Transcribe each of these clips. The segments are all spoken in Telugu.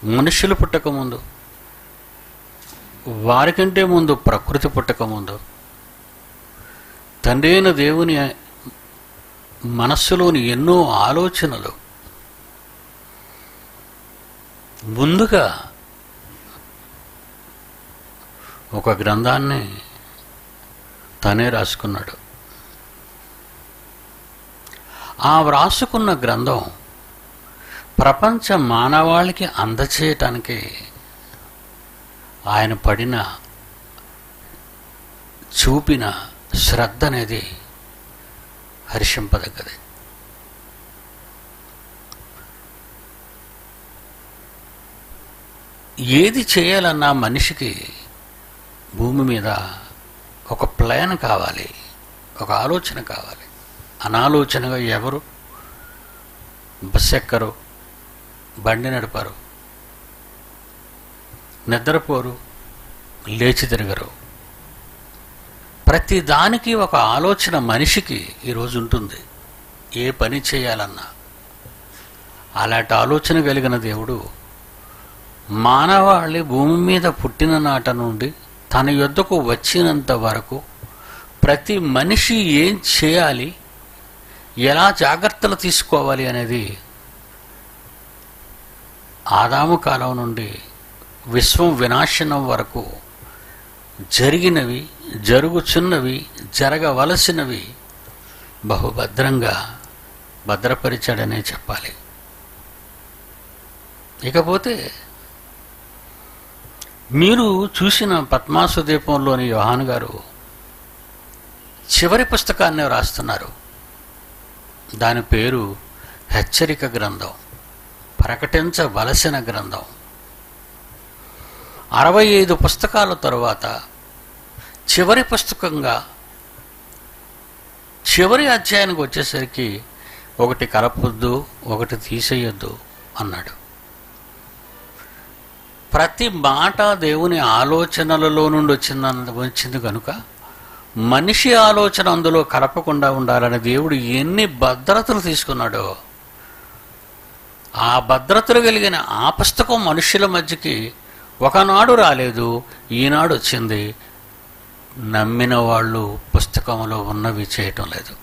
మనుషులు పుట్టక ముందు వారికంటే ముందు ప్రకృతి పుట్టక ముందు తండ్రి అయిన దేవుని మనస్సులోని ఎన్నో ఆలోచనలు ముందుగా ఒక గ్రంథాన్ని తనే రాసుకున్నాడు ఆ వ్రాసుకున్న గ్రంథం ప్రపంచ మానవాళికి అందచేయటానికి ఆయన పడిన చూపిన శ్రద్ధ అనేది హర్షింపదగ్గది ఏది చేయాలన్నా మనిషికి భూమి మీద ఒక ప్లాన్ కావాలి ఒక ఆలోచన కావాలి అనాలోచనగా ఎవరు బస్సు ఎక్కరు బండి నడపరు నిద్రపోరు లేచి తిరగరు ప్రతి దానికి ఒక ఆలోచన మనిషికి ఈరోజు ఉంటుంది ఏ పని చేయాలన్నా అలాంటి ఆలోచన కలిగిన దేవుడు మానవాళి భూమి మీద పుట్టిన నాట నుండి తన యొద్దకు వచ్చినంత వరకు ప్రతి మనిషి ఏం చేయాలి ఎలా జాగ్రత్తలు తీసుకోవాలి అనేది ఆదాము కాలం నుండి విశ్వం వినాశనం వరకు జరిగినవి జరుగుచున్నవి జరగవలసినవి బహుభద్రంగా భద్రపరిచాడనే చెప్పాలి ఇకపోతే మీరు చూసిన పద్మాసు దీపంలోని యోహాన్ గారు చివరి పుస్తకాన్ని రాస్తున్నారు దాని పేరు హెచ్చరిక గ్రంథం ప్రకటించవలసిన గ్రంథం అరవై ఐదు పుస్తకాల తరువాత చివరి పుస్తకంగా చివరి అధ్యాయానికి వచ్చేసరికి ఒకటి కలపొద్దు ఒకటి తీసేయొద్దు అన్నాడు ప్రతి మాట దేవుని ఆలోచనలలో నుండి వచ్చింద వచ్చింది కనుక మనిషి ఆలోచన అందులో కలపకుండా ఉండాలని దేవుడు ఎన్ని భద్రతలు తీసుకున్నాడో ఆ భద్రతలు కలిగిన ఆ పుస్తకం మనుషుల మధ్యకి ఒకనాడు రాలేదు ఈనాడు వచ్చింది నమ్మిన వాళ్ళు పుస్తకంలో ఉన్నవి చేయటం లేదు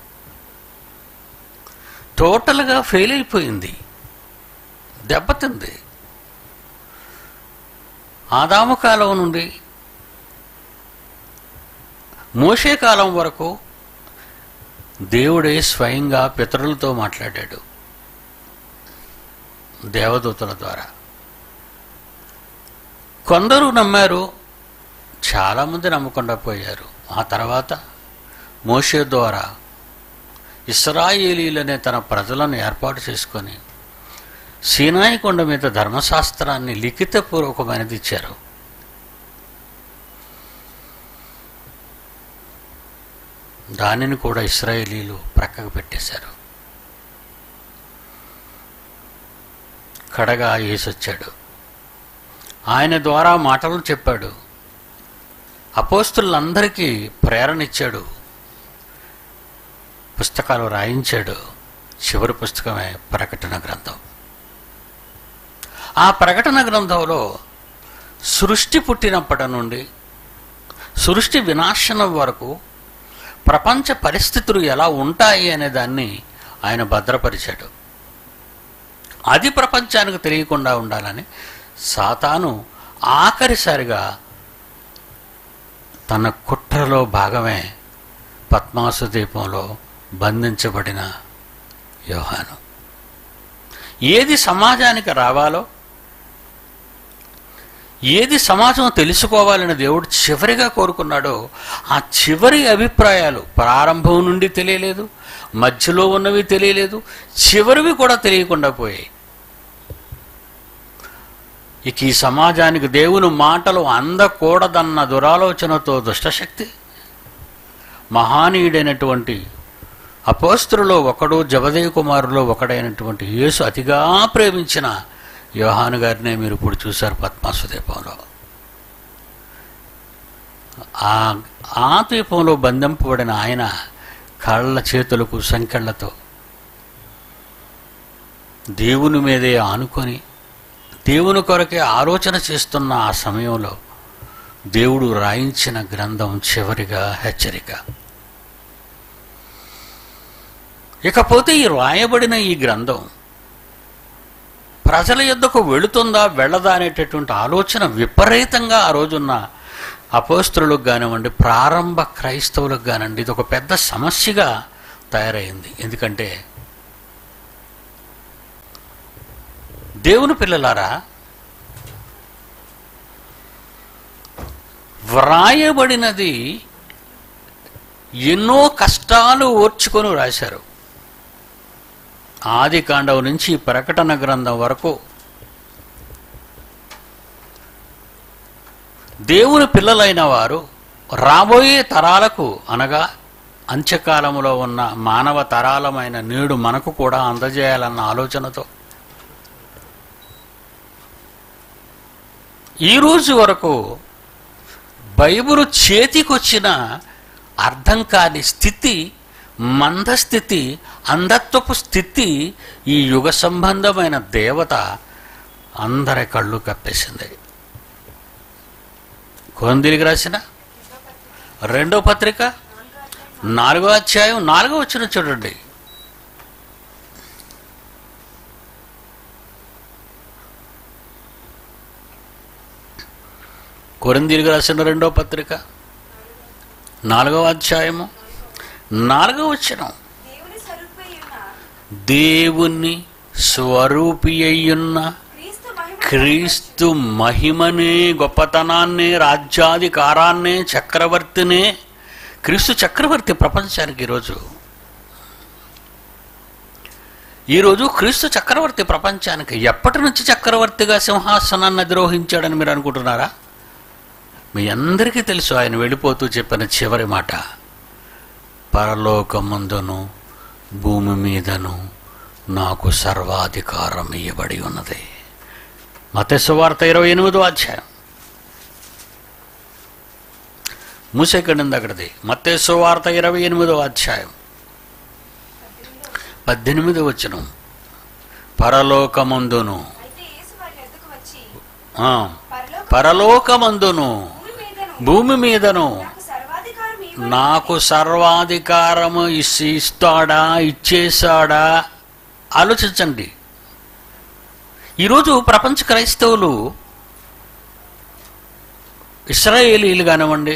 టోటల్గా ఫెయిల్ అయిపోయింది దెబ్బతింది ఆదాము కాలం నుండి మోషే కాలం వరకు దేవుడే స్వయంగా పితరులతో మాట్లాడాడు దేవదూతల ద్వారా కొందరు నమ్మారు చాలామంది నమ్మకుండా పోయారు ఆ తర్వాత మోషే ద్వారా ఇస్రాయేలీలనే తన ప్రజలను ఏర్పాటు చేసుకొని సీనాయి కొండ మీద ధర్మశాస్త్రాన్ని లిఖితపూర్వకమైనది ఇచ్చారు దానిని కూడా ఇస్రాయేలీలు ప్రక్కకు పెట్టేశారు కడగా యేసొచ్చాడు ఆయన ద్వారా మాటలు చెప్పాడు అపోస్తులందరికీ ప్రేరణ ఇచ్చాడు పుస్తకాలు రాయించాడు చివరి పుస్తకమే ప్రకటన గ్రంథం ఆ ప్రకటన గ్రంథంలో సృష్టి పుట్టినప్పటి నుండి సృష్టి వినాశనం వరకు ప్రపంచ పరిస్థితులు ఎలా ఉంటాయి అనే దాన్ని ఆయన భద్రపరిచాడు అది ప్రపంచానికి తెలియకుండా ఉండాలని సాతాను ఆఖరిసారిగా తన కుట్రలో భాగమే పద్మాసు దీపంలో బంధించబడిన యోహాను ఏది సమాజానికి రావాలో ఏది సమాజం తెలుసుకోవాలని దేవుడు చివరిగా కోరుకున్నాడో ఆ చివరి అభిప్రాయాలు ప్రారంభం నుండి తెలియలేదు మధ్యలో ఉన్నవి తెలియలేదు చివరివి కూడా తెలియకుండా పోయాయి ఇక ఈ సమాజానికి దేవుని మాటలు అందకూడదన్న దురాలోచనతో దుష్టశక్తి మహానీయుడైనటువంటి అపోస్తులలో ఒకడు జబదేవ కుమారులో ఒకడైనటువంటి యేసు అతిగా ప్రేమించిన యోహాను గారినే మీరు ఇప్పుడు చూశారు పద్మాసు దీపంలో ఆ ఆ దీపంలో బంధింపబడిన ఆయన కాళ్ళ చేతులకు సంకెళ్లతో దేవుని మీదే ఆనుకొని దేవుని కొరకే ఆలోచన చేస్తున్న ఆ సమయంలో దేవుడు రాయించిన గ్రంథం చివరిగా హెచ్చరిక ఇకపోతే ఈ రాయబడిన ఈ గ్రంథం ప్రజల యొద్దకు వెళుతుందా వెళ్ళదా అనేటటువంటి ఆలోచన విపరీతంగా ఆ రోజున్న అపోస్తులకు కానివ్వండి ప్రారంభ క్రైస్తవులకు కానివ్వండి ఇది ఒక పెద్ద సమస్యగా తయారైంది ఎందుకంటే దేవుని పిల్లలారా వ్రాయబడినది ఎన్నో కష్టాలు ఓర్చుకొని వ్రాశారు ఆది కాండం నుంచి ప్రకటన గ్రంథం వరకు దేవుని పిల్లలైన వారు రాబోయే తరాలకు అనగా అంత్యకాలంలో ఉన్న మానవ తరాలమైన నేడు మనకు కూడా అందజేయాలన్న ఆలోచనతో ఈ రోజు వరకు బైబిల్ చేతికొచ్చిన అర్థం కాని స్థితి మందస్థితి అంధత్వపు స్థితి ఈ యుగ సంబంధమైన దేవత అందరి కళ్ళు కప్పేసింది కొందిలికి రాసిన రెండో పత్రిక నాలుగో అధ్యాయం నాలుగో వచ్చిన చూడండి కొరిందీలకు రాసిన రెండో పత్రిక నాలుగవ అధ్యాయము నాలుగవ వచ్చిన దేవుని స్వరూపై ఉన్న దేవుని స్వరూపి అయ్యున్న క్రీస్తు మహిమ క్రీస్తు మహిమనే గొప్పతనాన్నే రాజ్యాధికారాన్నే చక్రవర్తినే క్రీస్తు చక్రవర్తి ప్రపంచానికి ఈరోజు ఈరోజు క్రీస్తు చక్రవర్తి ప్రపంచానికి ఎప్పటి నుంచి చక్రవర్తిగా సింహాసనాన్ని అధిరోహించాడని మీరు అనుకుంటున్నారా మీ అందరికీ తెలుసు ఆయన వెళ్ళిపోతూ చెప్పిన చివరి మాట పరలోకముందును భూమి మీదను నాకు సర్వాధికారం ఇవ్వబడి ఉన్నది మతస్వార్త ఇరవై ఎనిమిదో అధ్యాయం మూసేకండి అక్కడిది మత్తేశ్వార్త ఇరవై ఎనిమిదో అధ్యాయం పద్దెనిమిది వచనం పరలోకమందును అయితే యేసు వారి యొద్దకు వచ్చి ఆ, పరలోక పరలోకమందును భూమి మీదను భూమి మీదను నాకు సర్వాధికారం ఇవ్వబడి నాకు సర్వాధికారము ఇస్- ఇస్తాడా ఇచ్చేశాడా ఆలోచించండి ఈరోజు ప్రపంచ క్రైస్తవులు ఇస్రాయేలీలు కానివ్వండి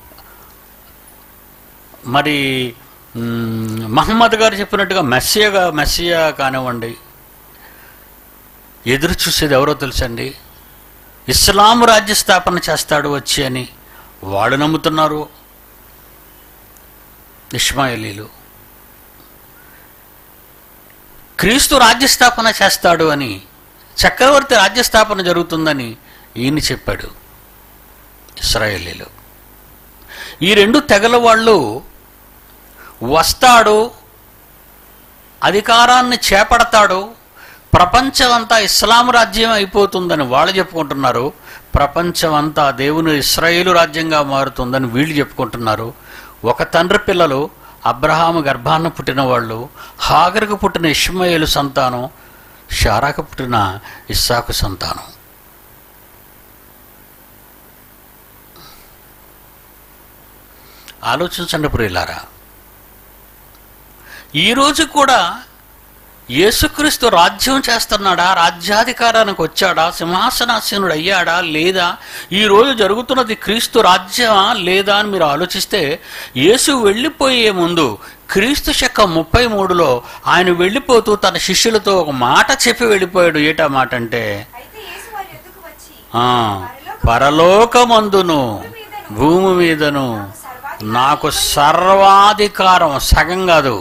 మరి మ్, మహమ్మద్ గారు చెప్పినట్టుగా మెస్సియగా మెస్సియా కానివ్వండి ఎదురు చూసేది ఎవరో తెలుసండి ఇస్లాం రాజ్య స్థాపన చేస్తాడు వచ్చి అని వాళ్ళు నమ్ముతున్నారు ఇస్మాయిలీలు క్రీస్తు రాజ్యస్థాపన చేస్తాడు అని చక్రవర్తి రాజ్యస్థాపన జరుగుతుందని ఈయన చెప్పాడు ఇస్రాయేలీలు ఈ రెండు తెగల వాళ్ళు వస్తాడు అధికారాన్ని చేపడతాడు ప్రపంచం అంతా ఇస్లాం రాజ్యం అయిపోతుందని వాళ్ళు చెప్పుకుంటున్నారు ప్రపంచం అంతా దేవుని ఇస్రాయేలు రాజ్యంగా మారుతుందని వీళ్ళు చెప్పుకుంటున్నారు ఒక తండ్రి పిల్లలు అబ్రహాము గర్భాన పుట్టిన వాళ్ళు హాగర్కు పుట్టిన ఇష్మాయేలు సంతానం షారాకు పుట్టిన ఇస్సాకు సంతానం ఆలోచించండి ప్రియులారా ఈరోజు కూడా యేసుక్రీస్తు రాజ్యం చేస్తున్నాడా రాజ్యాధికారానికి వచ్చాడా సింహాసనాసీనుడు అయ్యాడా లేదా ఈ రోజు జరుగుతున్నది క్రీస్తు రాజ్యమా లేదా అని మీరు ఆలోచిస్తే యేసు వెళ్ళిపోయే ముందు క్రీస్తు శక ముప్పై మూడులో ఆయన వెళ్ళిపోతూ తన శిష్యులతో ఒక మాట చెప్పి వెళ్ళిపోయాడు ఏటా మాట అంటే అయితే యేసు వారి యొద్దకు వచ్చి ఆ, పరలోకమందును భూమి మీదను నాకు సర్వాధికారం సగం కాదు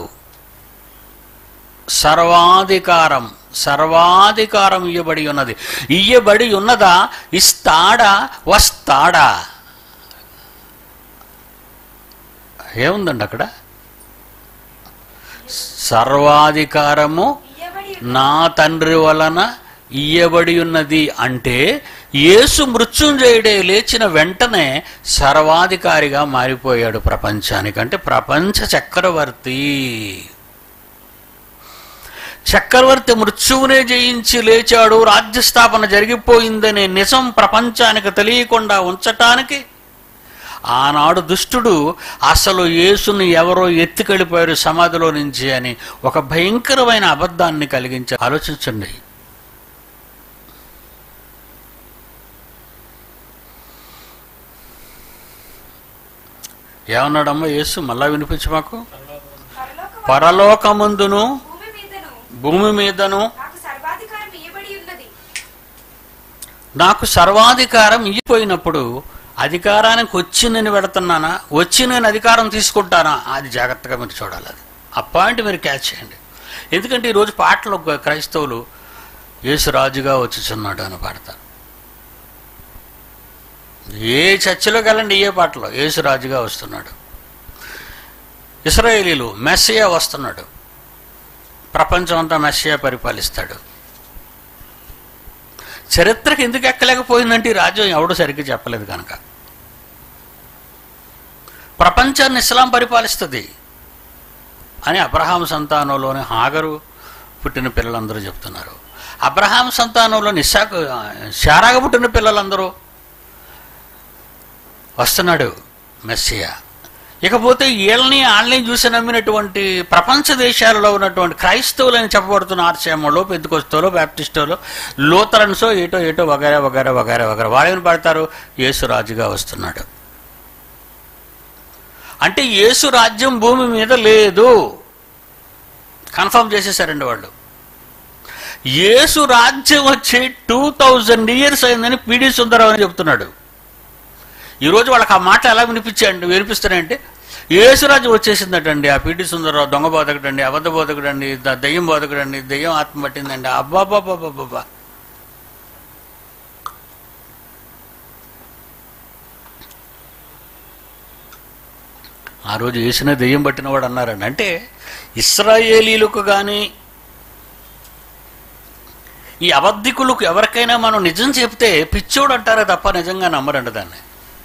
సర్వాధికారం సర్వాధికారం ఇయ్యబడి ఉన్నది ఇయ్యబడి ఉన్నదా ఇస్తాడా వస్తాడా ఏముందండి అక్కడ సర్వాధికారము ఇయ్యబడి నా తండ్రి వలన ఇయ్యబడి ఉన్నది అంటే యేసు మృత్యుంజయుడే లేచిన వెంటనే సర్వాధికారిగా మారిపోయాడు ప్రపంచానికి అంటే ప్రపంచ చక్రవర్తి చక్రవర్తి మృత్యువునే జయించి లేచాడు రాజ్యస్థాపన జరిగిపోయిందనే నిజం ప్రపంచానికి తెలియకుండా ఉంచటానికి ఆనాడు దుష్టుడు అసలు యేసుని ఎవరో ఎత్తుకెళ్ళిపోయారు సమాధిలో నుంచి అని ఒక భయంకరమైన అబద్ధాన్ని కలిగించి ఆలోచించండి ఏమన్నాడమ్మా యేసు మళ్ళా వినిపించు మాకు పరలోక పరలోకమందును భూమి మీదను భూమి మీదను నాకు సర్వాధికారం ఇయ్యబడి ఉన్నది నాకు సర్వాధికారం ఇయ్యిపోయినప్పుడు అధికారానికి వచ్చి నేను పెడుతున్నానా వచ్చి నేను అధికారం తీసుకుంటానా అది జాగ్రత్తగా మీరు చూడాలి అది ఆ పాయింట్ మీరు క్యాచ్ చేయండి ఎందుకంటే ఈరోజు పాటలు క్రైస్తవులు యేసు రాజుగా వచ్చుచున్నాడు అని పాడతారు ఏ చర్చిలోకి వెళ్ళండి ఏ పాటలో యేసు రాజుగా వస్తున్నాడు ఇస్రాయేలీలు మెస్సియా వస్తున్నాడు ప్రపంచం అంతా మెస్సియా పరిపాలిస్తాడు చరిత్రకి ఎందుకు ఎక్కలేకపోయిందంటే ఈ రాజ్యం ఎవడు సరిగ్గా చెప్పలేదు కనుక ప్రపంచాన్ని ఇస్లాం పరిపాలిస్తుంది అని అబ్రహాం సంతానంలోని హాగరు పుట్టిన పిల్లలందరూ చెప్తున్నారు అబ్రహాం సంతానంలోని ఇసాకు శారాగ పుట్టిన పిల్లలందరూ వస్తున్నాడు మెస్సియా ఇకపోతే వీళ్ళని వాళ్ళని చూసి నమ్మినటువంటి ప్రపంచ దేశాలలో ఉన్నటువంటి క్రైస్తవులని చెప్పబడుతున్న ఆర్సేమలో పెద్దకొస్తోలో బ్యాప్టిస్టోలో లూథరన్సో ఏటో ఏటో వగేరా వగేరా వగేరా వగేరా వాళ్ళని పడతారు యేసు రాజుగా వస్తున్నాడు అంటే యేసు రాజ్యం భూమి మీద లేదు కన్ఫర్మ్ చేసేసారండి వాళ్ళు యేసు రాజ్యం వచ్చి టూ థౌజండ్ ఇయర్స్ అయిందని పిడి సుందరం అని చెప్తున్నాడు ఈరోజు వాళ్ళకి ఆ మాట ఎలా వినిపించాయండి వినిపిస్తున్నాయంటే యేసురాజు వచ్చేసిందటండి ఆ పీటి సుందరరావు దొంగ బోధకుడండి అబద్ధ బోధకుడండి ద- దెయ్యం బోధకుడండి దెయ్యం ఆత్మ పట్టిందండి అబ్బాబాబాబాబా ఆ రోజు వేసిన దెయ్యం పట్టినవాడు అన్నారండి అంటే ఇస్రాయేలీలకు కానీ ఈ అబద్ధికులకు ఎవరికైనా మనం నిజం చెప్తే పిచ్చోడు అంటారే తప్ప నిజంగా నమ్మరండి దాన్ని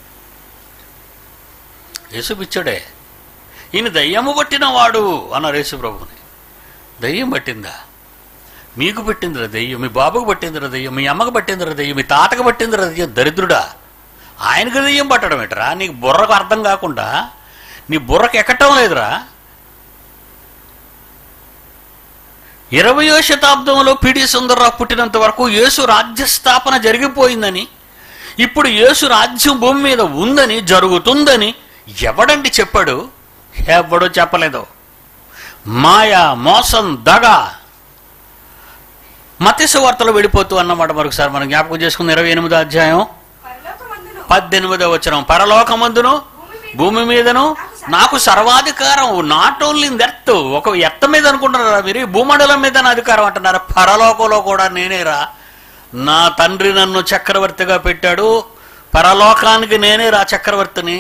యేసు పిచ్చోడే ఈయన దయ్యము పట్టినవాడు అన్నారు యేసు ప్రభుని దయ్యం పట్టిందా మీకు పట్టిందిరా దెయ్యం మీ బాబుకు పట్టిందిరా దెయ్యం మీ అమ్మకు పట్టిందిరా దెయ్యం మీ తాతకు పట్టిందిరా దెయ్యం దరిద్రుడా ఆయనకు దెయ్యం పట్టడం ఏంటరా నీకు బుర్రకు అర్థం కాకుండా నీ బుర్రకు ఎక్కటం లేదురా ఇరవయో శతాబ్దంలో పిడి సుందరరావు పుట్టినంత వరకు యేసు రాజ్య స్థాపన జరిగిపోయిందని ఇప్పుడు యేసు రాజ్యం భూమి మీద ఉందని జరుగుతుందని ఎవడండి చెప్పాడు ఎవడో చెప్పలేదు మాయ మోసం దగ మత్స్య వార్తలు వెళ్ళిపోతూ అన్నమాట మరొకసారి మనం జ్ఞాపకం చేసుకున్న ఇరవై ఎనిమిదో అధ్యాయం పరలోకమందును పద్దెనిమిదో వచ్చిన పరలోకమందును భూమి భూమి మీద మీదను నాకు సర్వాధికారం నాట్ ఓన్లీ ఇన్ దర్త్ ఒక ఎత్త మీద అనుకుంటున్నారా మీరు ఈ భూమండలం మీద నా అధికారం అంటున్నారా పరలోకంలో కూడా నేనేరా నా తండ్రి నన్ను చక్రవర్తిగా పెట్టాడు పరలోకానికి నేనే రా చక్రవర్తిని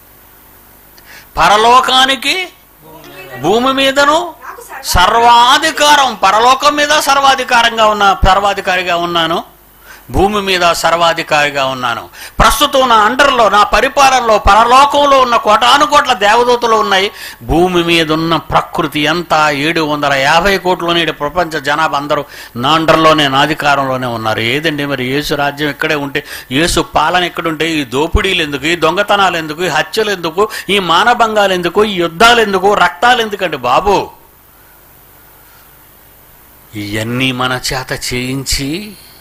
పరలోకానికి భూమి మీదను నాకు సర్వ సర్వాధికారం పరలోకం మీద సర్వాధికారంగా ఉన్నా సర్వాధికారిగా ఉన్నాను భూమి మీద సర్వాధికారిగా ఉన్నాను ప్రస్తుతం నా అండర్లో నా పరిపాలనలో పరలోకంలో ఉన్న కోటాను కోట్ల దేవదూతలు ఉన్నాయి భూమి మీద ఉన్న ప్రకృతి అంతా ఏడు వందల యాభై కోట్ల నేడు ప్రపంచ జనాభా అందరూ నా అండర్లోనే నా అధికారంలోనే ఉన్నారు ఏదండి మరి యేసు రాజ్యం ఇక్కడే ఉంటే యేసు పాలన ఎక్కడుంటే ఈ దోపిడీలు ఎందుకు ఈ దొంగతనాలు ఎందుకు ఈ హత్యలు ఎందుకు ఈ మానభంగాలు ఎందుకు ఈ యుద్ధాలు ఎందుకు రక్తాలు ఎందుకండి బాబు ఇవన్నీ మన చేత చేయించి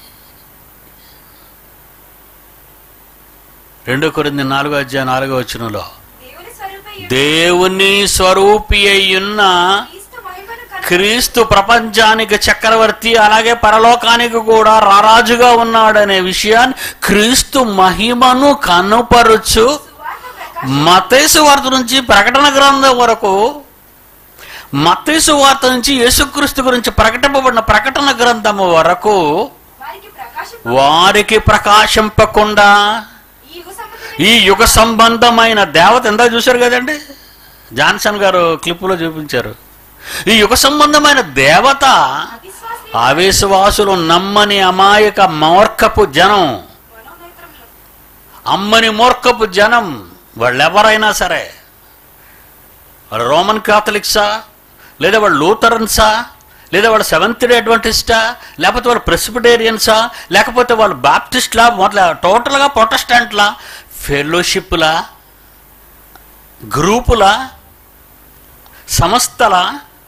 రెండో కొరింది నాలుగో అధ్యాయం నాలుగో వచనంలో దేవుని స్వరూపై దేవుని స్వరూపి అయ్యున్న క్రీస్తు మహిమను కను క్రీస్తు ప్రపంచానికి చక్రవర్తి అలాగే పరలోకానికి కూడా రారాజుగా ఉన్నాడనే విషయాన్ని క్రీస్తు మహిమను కనుపరుచు సువార్త ప్రకాశం మతేసు వార్త నుంచి ప్రకటన గ్రంథం వరకు మతేసు వార్త నుంచి యేసుక్రీస్తు గురించి ప్రకటింపబడిన ప్రకటన గ్రంథము వరకు వారికి ప్రకాశం వారికి ప్రకాశింపకుండా ఈ యుగ సంబంధమైన ఈ యుగ సంబంధమైన దేవత ఎంత చూశారు కదండి జాన్సన్ గారు క్లిప్పులో చూపించారు ఈ యుగ సంబంధమైన దేవత అవిశ్వాసి అవిశ్వాసులు నమ్మని అమాయక మూర్ఖపు జనం మనోనేత్రములు అమ్మని మూర్ఖపు జనం వాళ్ళెవరైనా సరే వాళ్ళు రోమన్ కాథలిక్సా లేదా వాళ్ళు లూథరన్సా లేదా వాళ్ళు సెవెంత్ డే అడ్వంటిస్టా లేకపోతే వాళ్ళు ప్రెసిపిటేరియన్సా లేకపోతే వాళ్ళు బాప్టిస్ట్లా మొదల టోటల్గా ప్రొటెస్టాంట్లా ఫెలోషిప్లా గ్రూపులా సంస్థలా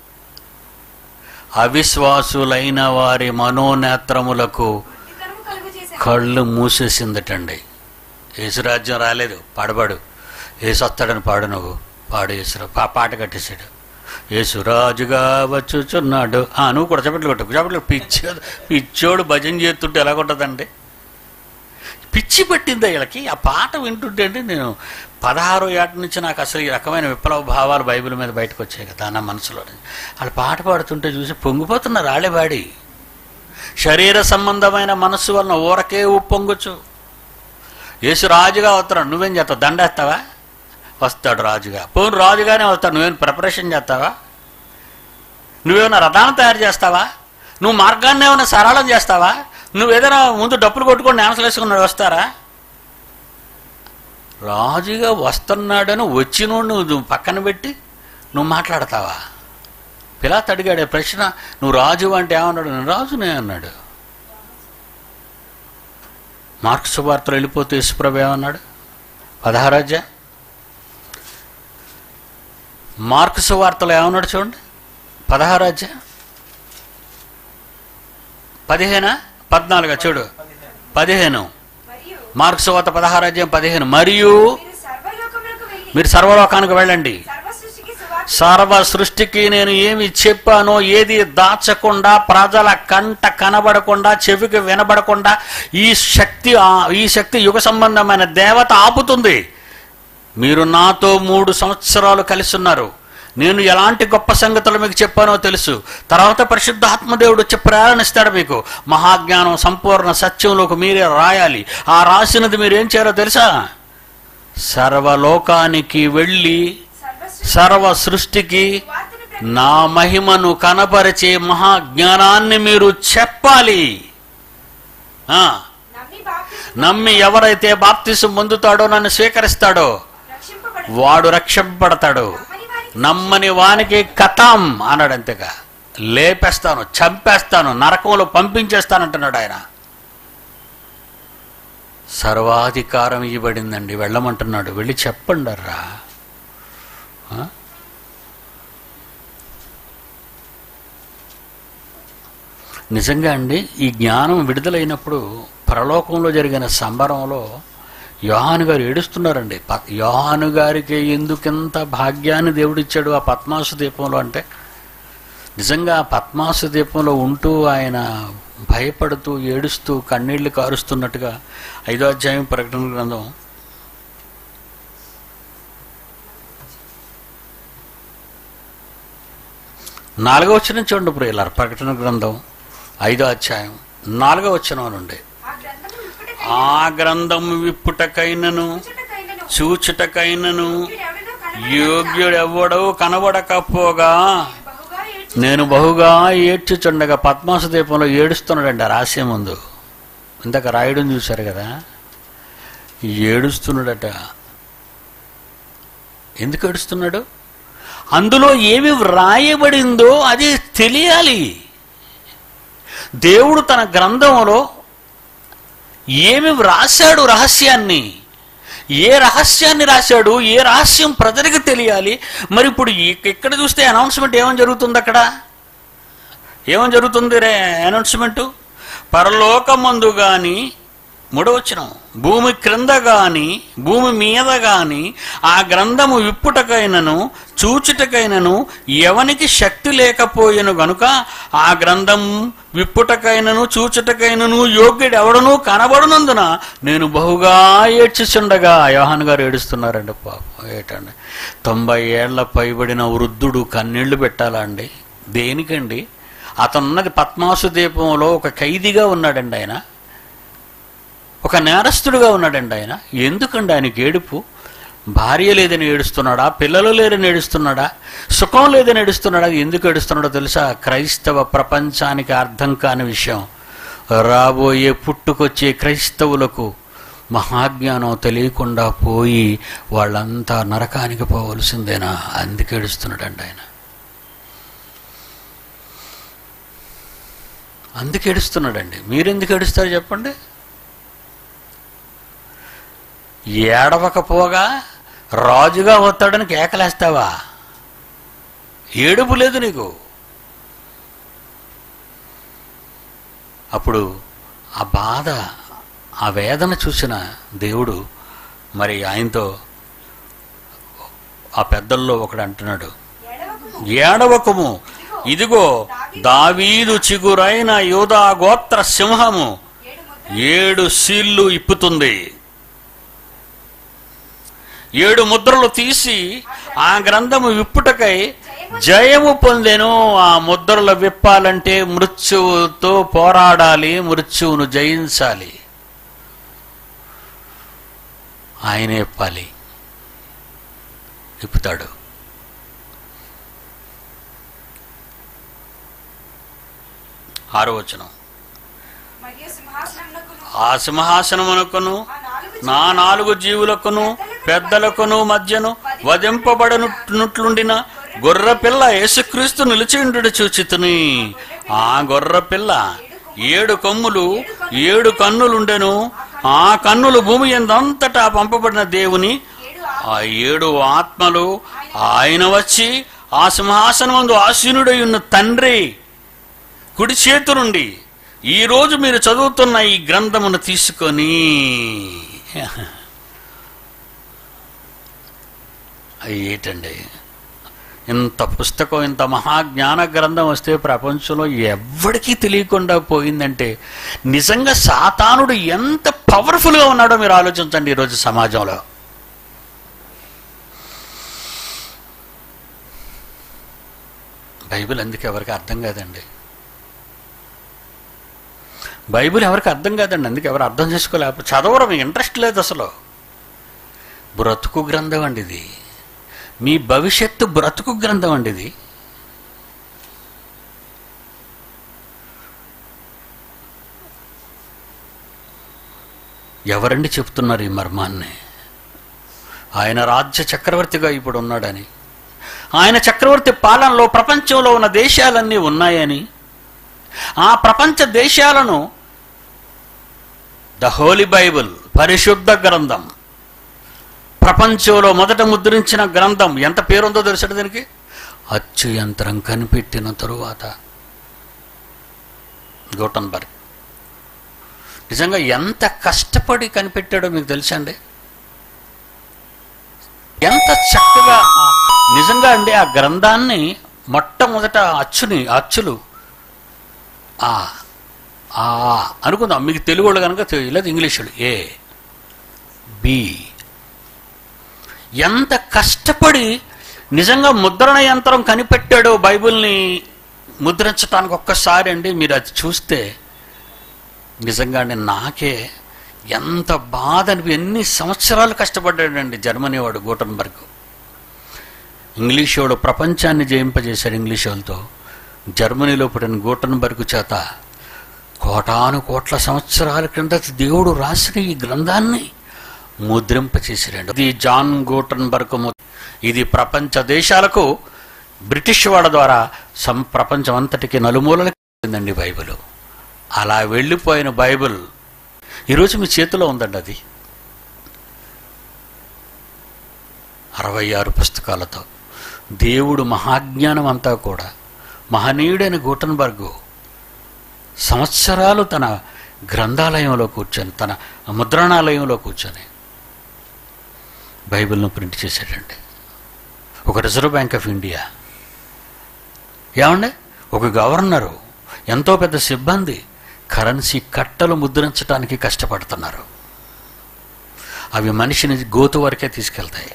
అవిశ్వాసులైన వారి మనోనేత్రములకు గుడ్డితనము కలుగు చేశాను కళ్ళు మూసేసిందటండి యేసురాజ్యం రాలేదు పాడబాడు ఏసు వస్తాడని పాడు నువ్వు పాడు యేసు పా పాట కట్టేశాడు యేసురాజుగా వచ్చుచున్నాడు ఆ, నువ్వు కూడా చెప్పట్లు కొట్టు చెప్పట్లు పిచ్చోడు పిచ్చోడు భజన చేస్తుంటే ఎలా కొట్టదండి పిచ్చి పట్టింది వీళ్ళకి ఆ పాట వింటుంటే అండి నేను పదహారో ఏట నుంచి నాకు అసలు ఈ రకమైన విప్లవ భావాలు బైబిల్ మీద బయటకు వచ్చాయి కదా నా మనసులో వాళ్ళు పాట పాడుతుంటే చూసి పొంగిపోతున్నారు రాళ్ళే వాడి శరీర సంబంధమైన మనస్సు వలన ఊరకే ఉప్పొంగొచ్చు యేసు రాజుగా వస్తాడు నువ్వేం చేస్తావు దండేస్తావా వస్తాడు రాజుగా పోను రాజుగానే వస్తాడు నువ్వేం ప్రిపరేషన్ చేస్తావా నువ్వేమైనా రథాన్ని తయారు చేస్తావా నువ్వు మార్గాన్ని ఏమైనా సరళం చేస్తావా నువ్వు ఏదైనా ముందు డప్పులు కొట్టుకొని డాన్సులు వేసుకున్నాడు వస్తారా రాజుగా వస్తున్నాడని వచ్చినోడు నువ్వు పక్కన పెట్టి నువ్వు మాట్లాడతావా పిలాత్ అడిగాడే ప్రశ్న నువ్వు రాజు అంటే ఏమన్నాడు నేను రాజునే అన్నాడు మార్క్స్ వార్తలు వెళ్ళిపోతే యేసుప్రభు ఏమన్నాడు పదహారాజ్య మార్క్స్ వార్తలు ఏమన్నాడు చూడండి పదహారాజ్య పదిహేనా పద్నాలుగా చూడు పదిహేను మరియు మార్క్స్ వార్త పదహారాజ్యం పదిహేను మరియు మీరు సర్వలోకములకు వెళ్ళి మీరు సర్వలోకానికి వెళ్ళండి సర్వ సృష్టికి సువార్త సర్వ సృష్టికి నేను ఏమి చెప్పానో ఏది దాచకుండా ప్రజల కంట కనబడకుండా చెవికి వినబడకుండా ఈ శక్తి ఆ- ఈ శక్తి యుగ సంబంధమైన దేవత ఆపుతుంది మీరు నాతో మూడు సంవత్సరాలు కలిసి ఉన్నారు నేను ఎలాంటి గొప్ప సంగతులు మీకు చెప్పానో తెలుసు తర్వాత పరిశుద్ధాత్మదేవుడు వచ్చి ప్రేరణిస్తాడు మీకు మహాజ్ఞానం సంపూర్ణ సత్యంలోకి మీరే రాయాలి ఆ రాసినది మీరు ఏం చేయాలో తెలుసా సర్వలోకానికి వెళ్ళి సర్వ సృష్టి సర్వ సృష్టికి సువార్తను ప్రకటించు. నా మహిమను కనపరిచే మహాజ్ఞానాన్ని మీరు చెప్పాలి ఆ, నమ్మి బాప్తిసం నమ్మి ఎవరైతే బాప్తిసం పొందుతాడో నన్ను స్వీకరిస్తాడో రక్షింపబడు వాడు రక్షింపబడతాడు నమ్మని వారికి నమ్మని వానికి కథం అన్నాడు అంతేగా లేపేస్తాను చంపేస్తాను నరకంలో పంపించేస్తానంటున్నాడు ఆయన సర్వాధికారం ఇవ్వబడిందండి వెళ్ళమంటున్నాడు వెళ్ళి చెప్పండి రా నిజంగా అండి ఈ జ్ఞానం విడుదలైనప్పుడు పరలోకంలో జరిగిన సంబరంలో యోహాను గారు ఏడుస్తున్నారండి ప- యోహాను గారికి ఎందుకింత భాగ్యాన్ని దేవుడిచ్చాడు ఆ పద్మాసు దీపంలో అంటే నిజంగా ఆ పద్మాసు దీపంలో ఉంటూ ఆయన భయపడుతూ ఏడుస్తూ కన్నీళ్లు కారుస్తున్నట్టుగా ఐదో అధ్యాయం ప్రకటన గ్రంథం నాలుగో వచ్చిన చూడండి ప్రియులారు ప్రకటన గ్రంథం ఐదో అధ్యాయం నాలుగో వచ్చిన నుండి ఆ గ్రంథము విప్పుటకై ఆ గ్రంథం విప్పుటకైనను చూచుటకైనను చూచుటకైనను యోగ్యుడెవడనో కనబడక యోగ్యుడెవ్వడో కనబడకపోగా బహుగా ఏడ్చి నేను బహుగా ఏడ్చుచుండగా పద్మాస దీపంలో ఏడుస్తున్నాడండి ఆ రాసే ముందు ఇందాక రాయడం చూశారు కదా ఏడుస్తున్నాడట ఎందుకు ఏడుస్తున్నాడు అందులో ఏమి వ్రాయబడిందో అది తెలియాలి దేవుడు తన గ్రంథంలో ఏమి వ్రాశాడు రహస్యాన్ని ఏ రహస్యాన్ని రాశాడు ఏ రహస్యం ప్రజలకు తెలియాలి మరి ఇప్పుడు ఇక్- ఇక్కడ చూస్తే అనౌన్స్మెంట్ ఏమని జరుగుతుంది అక్కడ ఏమని జరుగుతుంది రే అనౌన్స్మెంట్ పరలోకమందు గాని మూడవచనం భూమి క్రింద గాని భూమి మీద గాని ఆ గ్రంథము విప్పుటకైనను చూచుటకైనను ఎవనికి శక్తి లేకపోయెను గనుక ఆ గ్రంథం విప్పుటకైనను చూచుటకైనను యోగ్యుడు ఎవడనూ కనబడనందున నేను బహుగా ఏడ్చుచుండగా యోహాన్ గారు ఏడుస్తున్నారండి పాపం ఏటండి తొంభై ఏళ్ల పైబడిన వృద్ధుడు కన్నీళ్లు పెట్టాలా అండి దేనికండి అతనున్నది పద్మాసు దీపంలో ఒక ఖైదీగా ఉన్నాడండి ఆయన ఒక నేరస్తుడుగా ఉన్నాడండి ఆయన ఎందుకండి ఆయనకి ఏడుపు భార్య లేదని ఏడుస్తున్నాడా పిల్లలు లేరని ఏడుస్తున్నాడా సుఖం లేదని ఏడుస్తున్నాడా ఎందుకు ఏడుస్తున్నాడో తెలుసా క్రైస్తవ ప్రపంచానికి అర్థం కాని విషయం రాబోయే పుట్టుకొచ్చే క్రైస్తవులకు మహాజ్ఞానం తెలియకుండా పోయి వాళ్ళంతా నరకానికి పోవలసిందేనా అందుకు ఏడుస్తున్నాడండి ఆయన అందుకు ఏడుస్తున్నాడండి మీరెందుకు ఏడుస్తారు చెప్పండి ఏడవకపోగా రాజుగా వస్తాడని కేకలేస్తావా ఏడుపు లేదు నీకు అప్పుడు ఆ బాధ ఆ వేదన చూసిన దేవుడు మరి ఆయనతో ఆ పెద్దల్లో ఒకడు అంటున్నాడు ఎడవకుము ఏడవకము ఇదిగో దావీదు చిగురైన యోధా గోత్ర సింహము ఏడు ముద్ర ఏడు సీళ్లు ఇప్పుతుంది ఏడు ముద్రలు తీసి ఆ గ్రంథము విప్పుటకై జయము పొందెను ఆ ముద్రలు విప్పాలంటే మృత్యువుతో పోరాడాలి మృత్యువును జయించాలి ఆయనే ఇప్పాలి ఇప్పుతాడు ఆరో వచనం మరియు సింహాసనమునకును ఆ సింహాసనమునకును ఆ నాలుగు నా నాలుగు జీవులకును పెద్దలకును మధ్యను వధింపబడనుట్లుండిన గొర్రె పిల్ల యేసుక్రీస్తు నిలిచిండు చూచితుని ఆ గొర్రె పిల్ల ఏడు కొమ్ములు ఏడు కన్నులుండెను ఆ కన్నులు భూమి ఎందంతటా పంపబడిన దేవుని ఏడు ఆ ఏడు ఆత్మలు ఆయన వచ్చి ఆ సింహాసనమందు ఆసీనుడై ఉన్న తండ్రి కుడి చేతు నుండి ఈ రోజు మీరు చదువుతున్న ఈ గ్రంథమును తీసుకొని అవి ఏంటండి ఇంత పుస్తకం ఇంత మహాజ్ఞాన గ్రంథం వస్తే ప్రపంచంలో ఎవ్వడికీ తెలియకుండా పోయిందంటే నిజంగా సాతానుడు ఎంత పవర్ఫుల్గా ఉన్నాడో మీరు ఆలోచించండి ఈరోజు సమాజంలో బైబిల్ అందుకే ఎవరికి అర్థం కాదండి బైబిల్ ఎవరికి అర్థం కాదండి అందుకే ఎవరు అర్థం చేసుకోలేకపోతే చదవడం మీకు ఇంట్రెస్ట్ లేదు అసలు బ్రతుకు గ్రంథం అండి ఇది మీ భవిష్యత్తు బ్రతుకు గ్రంథం అండి ఇది ఎవరండి చెప్తున్నారు ఈ మర్మాన్ని ఆయన రాజ్య చక్రవర్తిగా ఇప్పుడు ఉన్నాడని ఆయన చక్రవర్తి పాలనలో ప్రపంచంలో ఉన్న దేశాలన్నీ ఉన్నాయని ఆ ప్రపంచ దేశాలను ద హోలీ బైబిల్ పరిశుద్ధ గ్రంథం ప్రపంచంలో మొదట ముద్రించిన గ్రంథం ఎంత పేరుందో తెలుసట దీనికి అచ్చు యంత్రం కనిపెట్టిన తరువాత గోటన్బర్గ్ నిజంగా ఎంత కష్టపడి కనిపెట్టాడో మీకు తెలుసండి ఎంత చక్కగా ఆ- నిజంగా అండి ఆ గ్రంథాన్ని మొట్టమొదట అచ్చుని అచ్చులు ఆ ఆ అనుకుందాం మీకు తెలుగు వాళ్ళు కనుక తెలియదు ఇంగ్లీష్ వాళ్ళు ఏ బి ఎంత కష్టపడి నిజంగా ముద్రణ యంత్రం కనిపెట్టాడో బైబిల్ని ముద్రించడానికి ఒక్కసారి అండి మీరు అది చూస్తే నిజంగానే నాకే ఎంత బాధ అనిపి ఎన్ని సంవత్సరాలు కష్టపడ్డాడండి జర్మనీ వాడు గోటన్బర్గ్ ఇంగ్లీష్ వాడు ప్రపంచాన్ని జయింపజేశాడు ఇంగ్లీష్ వాళ్ళతో జర్మనీలో పుట్టిన గోటన్బర్గ్ చేత కోటాను కోట్ల సంవత్సరాల క్రిందట దేవుడు రాసిన ఈ గ్రంథాన్ని ముద్రింపచేసాడు ఇది జాన్ గోటన్బర్గ్ ము- ఇది ప్రపంచ దేశాలకు బ్రిటిష్ వాళ్ళ ద్వారా సం ప్రపంచం అంతటికి నలుమూలలకు వెళ్ళిందండి బైబిల్ అలా వెళ్ళిపోయిన బైబిల్ ఈరోజు మీ చేతిలో ఉందండి అది అరవై ఆరు పుస్తకాలతో దేవుడు మహాజ్ఞానం అంతా కూడా మహనీయుడైన గూటన్బర్గు సంవత్సరాలు తన గ్రంథాలయంలో కూర్చొని తన ముద్రణాలయంలో కూర్చొని బైబిల్ను ప్రింట్ చేశాడండి ఒక రిజర్వ్ బ్యాంక్ ఆఫ్ ఇండియా ఏమండి ఒక గవర్నరు ఎంతో పెద్ద సిబ్బంది కరెన్సీ కట్టలు ముద్రించడానికి కష్టపడుతున్నారు అవి మనిషిని గోతు వరకే తీసుకెళ్తాయి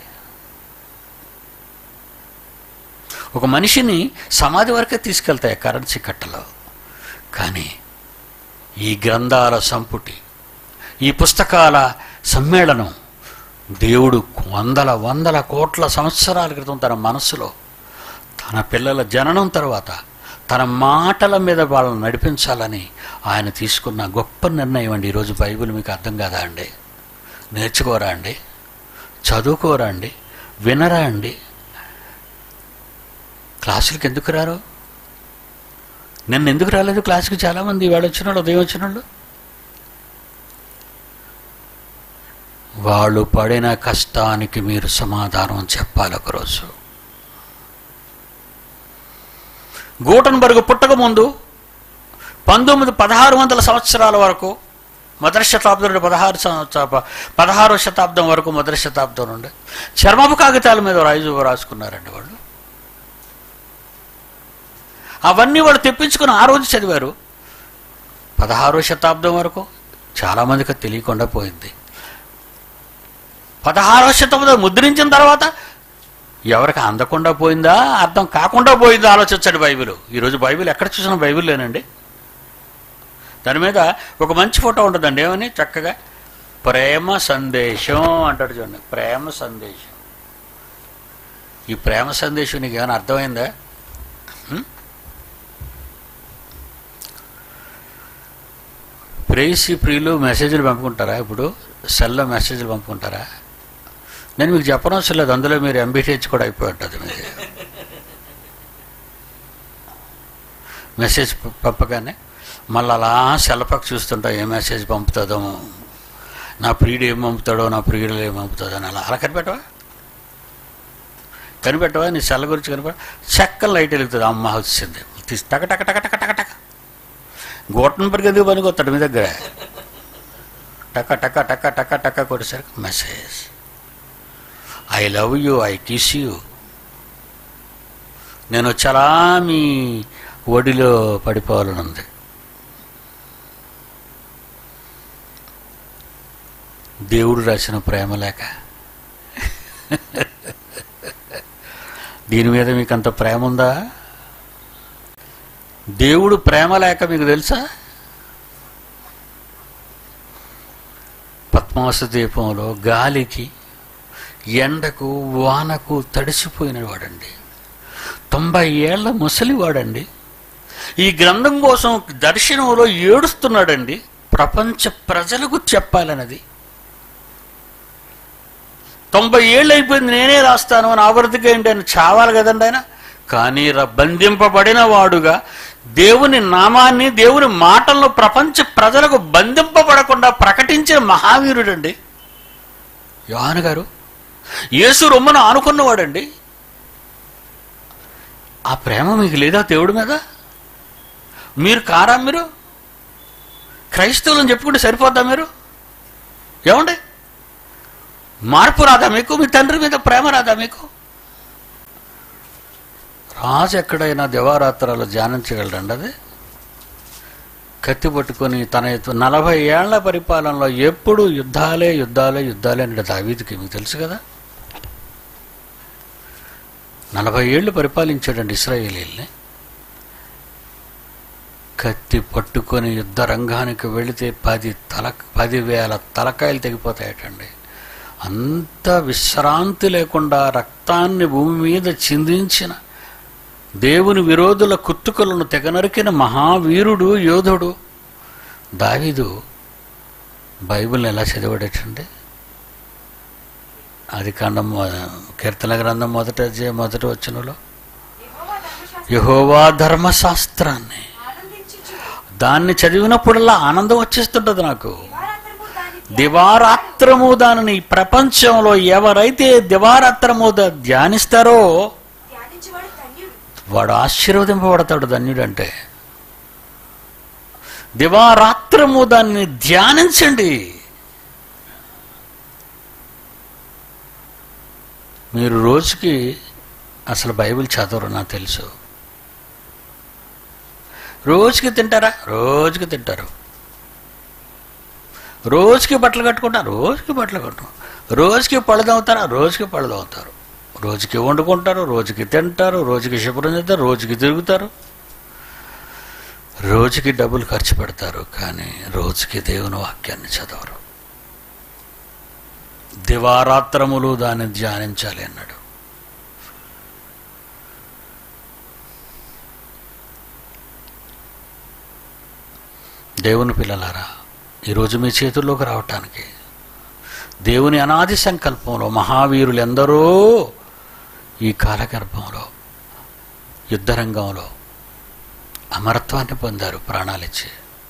ఒక మనిషిని సమాధి వరకే తీసుకెళ్తాయి కరెన్సీ కట్టలు కానీ ఈ గ్రంథాల సంపుటి ఈ పుస్తకాల సమ్మేళనం దేవుడు వందల వందల కోట్ల సంవత్సరాల క్రితం తన మనస్సులో తన పిల్లల జననం తర్వాత తన మాటల మీద వాళ్ళని నడిపించాలని ఆయన తీసుకున్న గొప్ప నిర్ణయం అండి ఈరోజు బైబిల్ మీకు అర్థం కాదా అండి నేర్చుకోరా అండి చదువుకోరా అండి వినరా అండి క్లాసులకు ఎందుకు రారు నిన్న ఎందుకు రాలేదు క్లాస్కి చాలామంది ఇవాళ వచ్చిన వాళ్ళు ఉదయం వచ్చిన వాళ్ళు వాళ్ళు పడిన కష్టానికి మీరు సమాధానం చెప్పాలి ఒకరోజు గూటన్బర్గ్ పుట్టక ముందు పంతొమ్మిది పదహారు వందల సంవత్సరాల వరకు మొదటి శతాబ్దం నుండి పదహారు సంవత్సర పదహారో శతాబ్దం వరకు మొదటి శతాబ్దం నుండి చర్మపు కాగితాల మీద రాజు రాసుకున్నారండి వాళ్ళు అవన్నీ వాళ్ళు తెప్పించుకుని ఆ రోజు చదివారు పదహారో శతాబ్దం వరకు చాలామందికి అది తెలియకుండా పోయింది పదహారవ శతాబ్దం ముద్రించిన తర్వాత ఎవరికి అందకుండా పోయిందా అర్థం కాకుండా పోయిందా ఆలోచించండి బైబిల్ ఈరోజు బైబిల్ ఎక్కడ చూసినా బైబిల్ లేనండి దాని మీద ఒక మంచి ఫోటో ఉంటుందండి ఏమని చక్కగా ప్రేమ సందేశం అంటాడు చూడండి ప్రేమ సందేశం ఈ ప్రేమ సందేశం నీకు ఏమైనా అర్థమైందా హ్మ్? ప్రేయసి ప్రియులు మెసేజ్లు పంపుకుంటారా ఇప్పుడు సెల్లో మెసేజ్లు పంపుకుంటారా నేను మీకు చెప్పనవసరం లేదు అందులో మీరు ఎంబీటీహెచ్ కూడా అయిపోయి ఉంటుంది మీది మెసేజ్ ప- పంపగానే మళ్ళీ అలా సెలపక్క చూస్తుంటా ఏ మెసేజ్ పంపుతుందో నా ప్రియుడు ఏం పంపుతాడో నా ప్రియుడు ఏం పంపుతాడో అని అలా అలా కనిపెట్టవా కనిపెట్టవా నీ సెల్ల గురించి కనిపెట్ట చెక్క లైట్ వెలుగుతుంది అమ్మ వచ్చింది తీసి టక టక టక టక టక టక గోటన్బర్గ్ ఎందుకు పనికొస్తాడు మీ దగ్గర టక టక టక టక టక కొట్టేసరికి message I love you I kiss you నేను చాలా మీ ఒడిలో పడిపోవాలని ఉంది దేవుడు రాసిన ప్రేమ లేక దీని మీద మీకు అంత ప్రేమ ఉందా దేవుడు ప్రేమ లేక మీకు తెలుసా పద్మాస దీపంలో గాలికి ఎండకు వానకు తడిసిపోయిన వాడండి తొంభై ఏళ్ల ముసలివాడండి ఈ గ్రంథం కోసం దర్శనంలో ఏడుస్తున్నాడండి ప్రపంచ ప్రజలకు చెప్పాలన్నది తొంభై ఏళ్ళు అయిపోయింది నేనే రాస్తాను అని ఆవృతిగా ఏంటి ఆయన చావాలి కదండి ఆయన కానీ ర- బంధింపబడిన వాడుగా దేవుని నామాన్ని దేవుని మాటలను ప్రపంచ ప్రజలకు బంధింపబడకుండా ప్రకటించిన మహావీరుడండి యోహాను యోహాన్ గారు యేసు రొమ్మను ఆనుకున్నవాడండి ఆ ప్రేమ మీకు లేదా దేవుడి మీద మీరు కారా మీరు క్రైస్తవులను చెప్పుకుంటే సరిపోద్దా మీరు ఏమండి మార్పు రాదా మీకు మీ తండ్రి మీద ప్రేమ రాదా మీకు రాజు ఎక్కడైనా దివారాత్రాలు ధ్యానించగలడండి అది కత్తి పట్టుకొని తన ఎత్తు- నలభై ఏళ్ల పరిపాలనలో ఎప్పుడు యుద్ధాలే యుద్ధాలే యుద్ధాలే అంటే దావీదికి మీకు తెలుసు కదా నలభై ఏళ్ళు పరిపాలించాడండి ఇస్రాయేలీల్ని కత్తి పట్టుకొని యుద్ధ రంగానికి వెళితే పది తల పదివేల తలకాయలు తెగిపోతాయటండి అంత విశ్రాంతి లేకుండా రక్తాన్ని భూమి మీద చిందించిన దేవుని విరోధుల కుత్తుకలను తెగనరికిన మహావీరుడు యోధుడు దావీదు బైబిల్ని ఎలా చదివాడటండి అది కాండం కీర్తన గ్రంథం మొదట అధ్యాయం మొదటి వచ్చినలో యెహోవా ధర్మశాస్త్రం యహోవా ధర్మశాస్త్రాన్ని ఆనందించుచు దాన్ని చదివినప్పుడల్లా ఆనందం వచ్చేస్తుంటది నాకు దివారాత్రము దాని దివారాత్రము దానిని ఈ ప్రపంచంలో ఎవరైతే దివారాత్రము ద- ధ్యానిస్తారో ధ్యానించువాడు ధన్యుడు వాడు ఆశీర్వదింపబడతాడు ధన్యుడంటే దివారాత్రము దాన్ని ధ్యానించండి మీరు రోజుకి అసలు బైబిల్ చదవరు నాకు తెలుసు రోజుకి తింటారా రోజుకి తింటారు రోజుకి బట్టలు కట్టుకుంటారు రోజుకి బట్టలు కట్టు రోజుకి పళ్ళు తవ్వుతారా రోజుకి పళ్ళు తవ్వుతారు రోజుకి వండుకుంటారు రోజుకి తింటారు రోజుకి శుభ్రం చేస్తారు రోజుకి తిరుగుతారు రోజుకి డబ్బులు ఖర్చు పెడతారు కానీ రోజుకి దేవుని వాక్యాన్ని చదవరు దివారాత్రములు దాన్ని ధ్యానించాలి అన్నాడు దేవుని పిల్లలారా ఈరోజు మీ చేతుల్లోకి రావటానికి దేవుని అనాది సంకల్పంలో మహావీరులు ఎందరో ఈ కాలగర్భంలో యుద్ధరంగంలో అమరత్వాన్ని పొందారు ప్రాణాలిచ్చి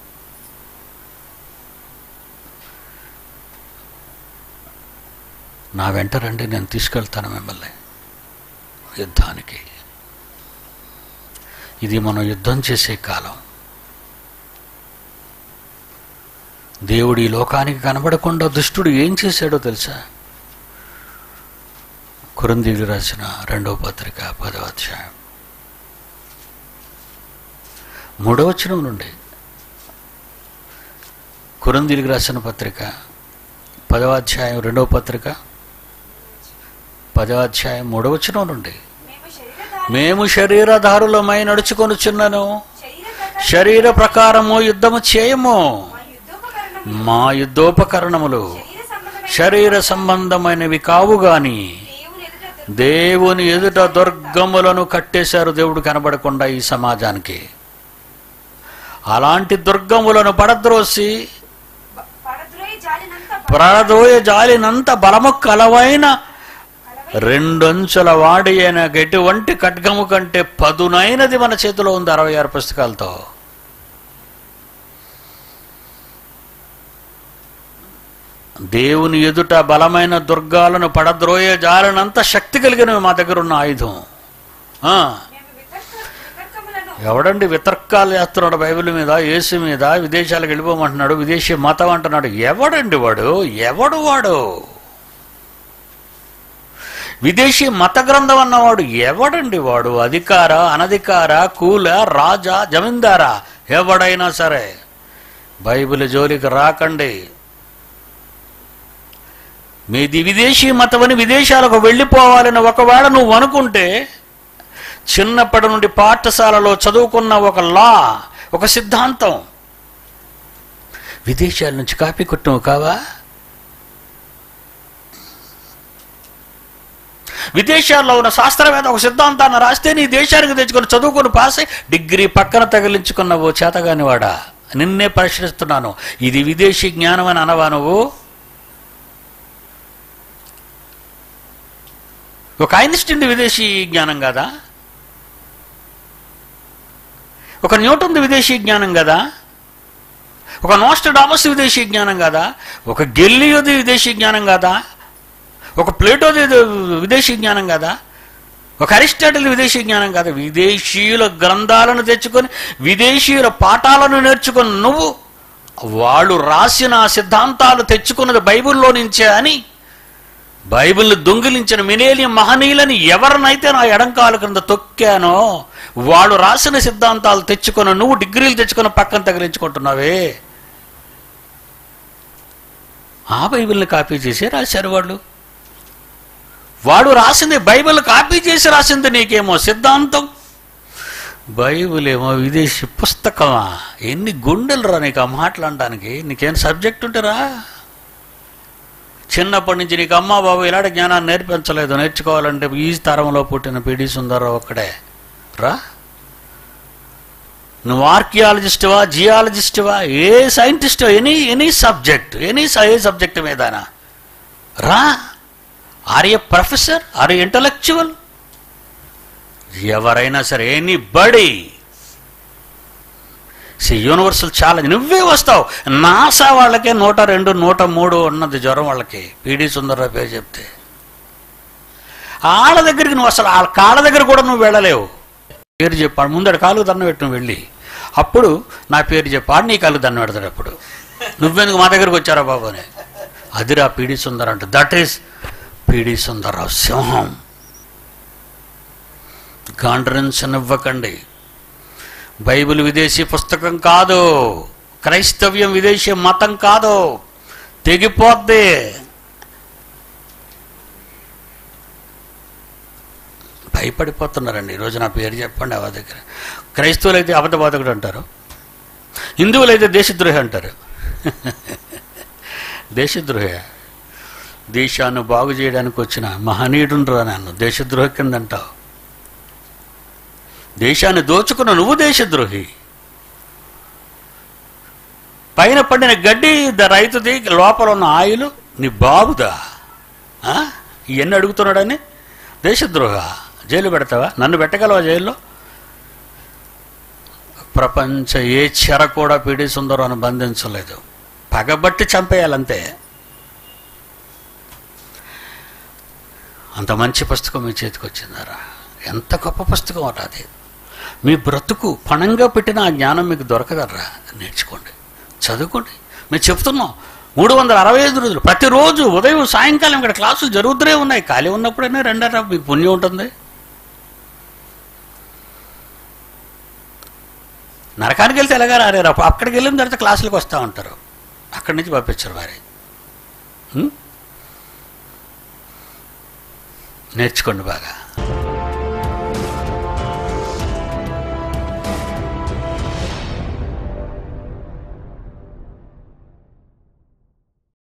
నా వెంట రండి నేను తీసుకెళ్తాను మిమ్మల్ని యుద్ధానికి ఇది మనం యుద్ధం చేసే కాలం దేవుడు ఈ లోకానికి కనబడకుండా దుష్టుడు ఏం చేశాడో తెలుసా కురందీలు రాసిన రెండవ పత్రిక పదవ అధ్యాయం మూడవ వచనం నుండి కురందీలకు రాసిన పత్రిక పదవ అధ్యాయం రెండవ పత్రిక పదవ అధ్యాయం మూడవ వచనం నుండి మేము శరీరధారి మేము శరీరధారులమై నడుచుకొనుచున్నను శరీర శరీర ప్రకారము యుద్ధము చేయము మా యుద్ధోపకరణం మా యుద్ధోపకరణములు శరీర సంబంధమైన శరీర సంబంధమైనవి కావు గాని దేవుని ఎదుట దేవుని ఎదుట దుర్గములను కట్టేశారు దేవుడు కనబడకుండా ఈ సమాజానికి అలాంటి దుర్గములను పడద్రోసి ప- పడద్రోయి జాలినంత ప్రదోయ జాలినంత బలము కలవైన కలవై రెండొంచుల వాడి అయిన ఎటువంటి ఖడ్గము కంటే పదునైనది మన చేతిలో ఉంది అరవై ఆరు పుస్తకాలతో దేవుని ఎదుట బలమైన దుర్గాలను పడద్రోయ జాలనంత శక్తి కలిగినవి మా దగ్గర ఉన్న ఆయుధం ఆ, మేము వితర్క వితర్కములను ఎవడండి వితర్కాలు చేస్తున్నాడు బైబిల్ మీద యేసు మీద విదేశాలకు వెళ్ళిపోమంటున్నాడు విదేశీ మతం అంటున్నాడు ఎవడండి వాడు ఎవడు వాడు విదేశీ మత గ్రంథం అన్నవాడు ఎవడండి వాడు అధికార అనధికార కూల రాజా జమీందారా ఎవడైనా సరే బైబిల్ జోలికి రాకండి మీది విదేశీ మతమని విదేశాలకు వెళ్ళిపోవాలని ఒకవేళ నువ్వు అనుకుంటే చిన్నప్పటి నుండి పాఠశాలలో చదువుకున్న ఒక లా ఒక సిద్ధాంతం విదేశాల నుంచి కాపీ కొట్టినవు కావా విదేశాల్లో ఉన్న శాస్త్రవేత్త ఒక సిద్ధాంతాన్ని రాస్తే నీ దేశానికి తెచ్చుకొని చదువుకొని పాస్ అయి డిగ్రీ పక్కన తగిలించుకున్న ఓ చేతగాని వాడా నిన్నే ప్రశ్నిస్తున్నాను ఇది విదేశీ జ్ఞానం అని అనవా నువ్వు ఒక ఐన్స్టీన్ విదేశీ జ్ఞానం కదా ఒక న్యూటన్ విదేశీ జ్ఞానం కదా ఒక నోస్టడామస్ విదేశీ జ్ఞానం కదా ఒక గెల్లియోది విదేశీ జ్ఞానం కదా ఒక ప్లేటోది విదేశీ జ్ఞానం కదా ఒక అరిస్టాటిల్ విదేశీ జ్ఞానం కాదు విదేశీయుల గ్రంథాలను తెచ్చుకొని విదేశీయుల పాఠాలను నేర్చుకుని నువ్వు వాళ్ళు రాసిన ఆ సిద్ధాంతాలు తెచ్చుకున్నది బైబిల్లో నుంచే అని బైబిల్ని దొంగిలించిన మినేలియం మహనీయులని ఎవరినైతే నా ఎడంకాలు కింద తొక్కానో వాళ్ళు రాసిన సిద్ధాంతాలు తెచ్చుకొని నువ్వు డిగ్రీలు తెచ్చుకొని పక్కన తగిలించుకుంటున్నావే ఆ బైబిల్ని కాపీ చేసి రాశారు వాళ్ళు వాడు రాసింది బైబిల్ కాపీ చేసి రాసింది నీకేమో సిద్ధాంతం బైబిల్ ఏమో విదేశీ పుస్తకమా ఎన్ని గుండెలు రా నీకు ఆ మాట్లాడడానికి నీకేం సబ్జెక్ట్ ఉంటరా చిన్నప్పటి నుంచి నీకు అమ్మ బాబు ఇలాంటి జ్ఞానాన్ని నేర్పించలేదు నేర్చుకోవాలంటే ఈ తరంలో పుట్టిన పిడి సుందరరావు ఒక్కడే రా నువ్వు ఆర్కియాలజిస్టువా జియాలజిస్టువా a scientist any any subject any a subject మీదనా రా or a professor or a intellectual ఎవరైనా సరే ఎనీ బడీ యూనివర్సల్ ఛాలెంజ్ నువ్వే వస్తావు నాసా వాళ్ళకే నూట రెండు నూట మూడు ఉన్నది జ్వరం వాళ్ళకి పీడి సుందరరావు పేరు చెప్తే వాళ్ళ దగ్గరికి నువ్వు అసలు వాళ్ళ కాళ్ళ దగ్గర కూడా నువ్వు వెళ్ళలేవు పేరు చెప్పాడు ముందడు కాలు దండం పెట్టు నువ్వు వెళ్ళి అప్పుడు నా పేరు చెప్పాడు నీ కాలు దండం పెడతాడు అప్పుడు నువ్వెందుకు మా దగ్గరకు వచ్చారా బాబు అని అదిరా పీడి సుందర్ అంటే దట్ ఈస్ పీడి సుందరరావు సింహం గాండ్రించనివ్వకండి బైబిల్ విదేశీ పుస్తకం కాదు క్రైస్తవ్యం విదేశీ మతం కాదు తెగిపోద్ది భయపడిపోతున్నారండి ఈరోజు నా పేరు చెప్పండి అవ దగ్గర క్రైస్తవులు అయితే అబద్ధబాధకుడు అంటారు హిందువులు అయితే దేశద్రోహి అంటారు దేశద్రోహి దేశాన్ని బాగు చేయడానికి వచ్చిన మహనీయుడు రా నన్ను దేశద్రోహి కింద అంటావు దేశాన్ని దోచుకున్న నువ్వు దేశద్రోహి పైన పండిన గడ్డి ద రైతుది లోపల ఉన్న ఆయిల్ నీ బాబుదా ఆ? ఇవన్నీ అడుగుతున్నాడని దేశద్రోహ జైలు పెడతావా నన్ను పెట్టగలవా జైల్లో ప్రపంచ ఏ చెర కూడా పీడి సుందరం బంధించలేదు పగబట్టి చంపేయాలంతే అంత మంచి పుస్తకం మీ చేతికి వచ్చిందారా ఎంత గొప్ప పుస్తకం అట అది మీ బ్రతుకు పణంగా పెట్టిన ఆ జ్ఞానం మీకు దొరకదర్రా నేర్చుకోండి చదువుకోండి మేము చెప్తున్నాం మూడు వందల అరవై ఐదు రోజులు ప్రతిరోజు ఉదయం సాయంకాలం ఇక్కడ క్లాసులు జరుగుతూనే ఉన్నాయి ఖాళీ ఉన్నప్పుడైనా రెండరా మీకు పుణ్యం ఉంటుంది నరకానికి వెళ్తే ఎలాగా రారేరు అప్పుడు అక్కడికి వెళ్ళిన తర్వాత క్లాసులకు వస్తూ ఉంటారు అక్కడి నుంచి పంపించరు వారి ఉం? నేర్చుకోండి బాగా